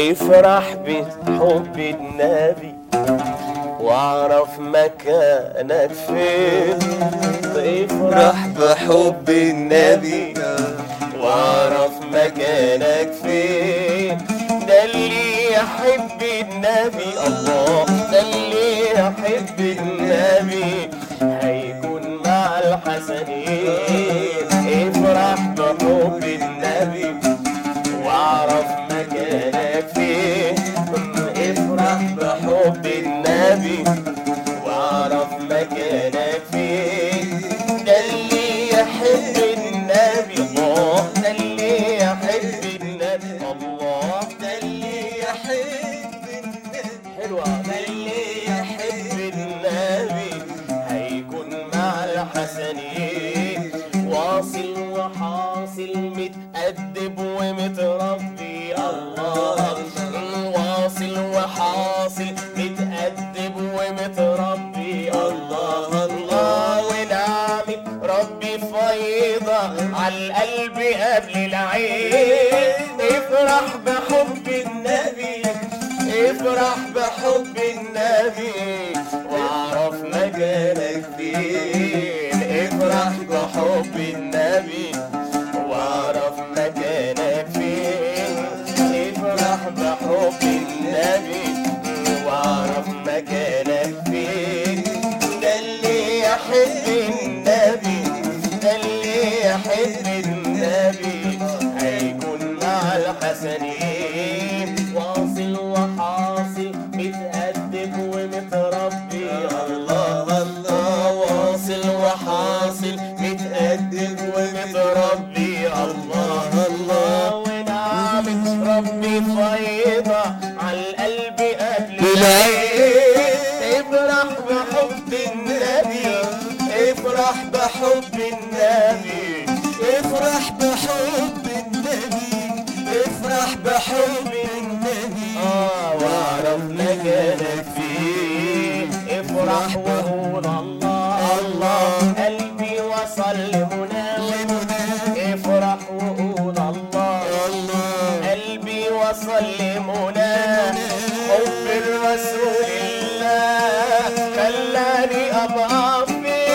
افرح بحب النبي واعرف مكانك فين افرح بحب النبي واعرف مكانك فين ده اللي يحب النبي الله ده اللي يحب النبي هيكون مع الحسنين افرح بحب النبي واعرف مكانك فين افرح بحب النبي واعرف مكانك فين ده اللي يحب النبي الله ده اللي يحب النبي الله ده اللي يحب النبي حلوة ده اللي يحب النبي هيكون مع الحسنين واصل وحاصل متأدب ومتربي الله واصل وحاصل متأدب ومتربي الله الله ونعمة ربي فيضة عالقلب قبل العين افرح بحب النبي افرح بحب النبي واعرف مكانك فين افرح بحب النبي واعرف مكانك فين افرح بحب النبي واعرف مكانك فين ده اللي يحب النبي ده اللي يحب النبي هيكون مع الحسنين واصل وحاصل متأدب ومتربي الله الله واصل وحاصل متأدب ومتربي الله الله ونعمة ربي فيضة عالقلب قبل العين افرح بحب النبي افرح بحب النبي افرح بحب النبي افرح بحب النبي اه واعرف مكانك فيه افرح وقول الله الله قلبي وصل لمنى افرح وقول الله قلبي وصل لمنى حب الرسول الله خلاني ابقى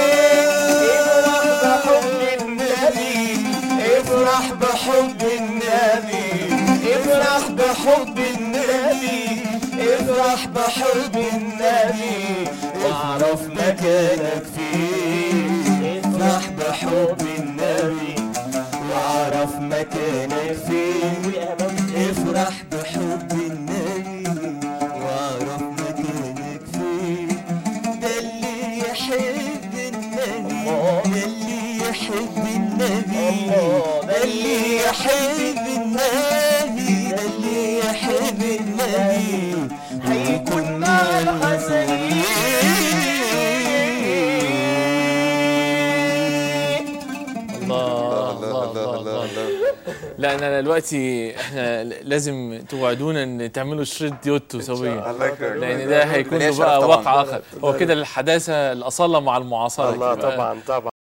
فيه افرح بحب النبي افرح بحب النبي افرح بحب النبي افرح بحب النبي واعرف مكانك فيه افرح بحب النبي واعرف مكانك فيه افرح بحب النبي واعرف مكانك فيه ده اللي يحب النبي ده اللي يحب النبي ده اللي يحب النبي ده اللي يحب النبي هيكون مع الحسنين الله الله الله الله لا انا دلوقتي احنا لازم توعدونا ان تعملوا شريط ديوتو سويا الله يكرمك لان ده هيكون له ليا شرف بقى طبعاً. واقع اخر هو كده الحداثه الاصاله مع المعاصره الله كده. طبعا طبعا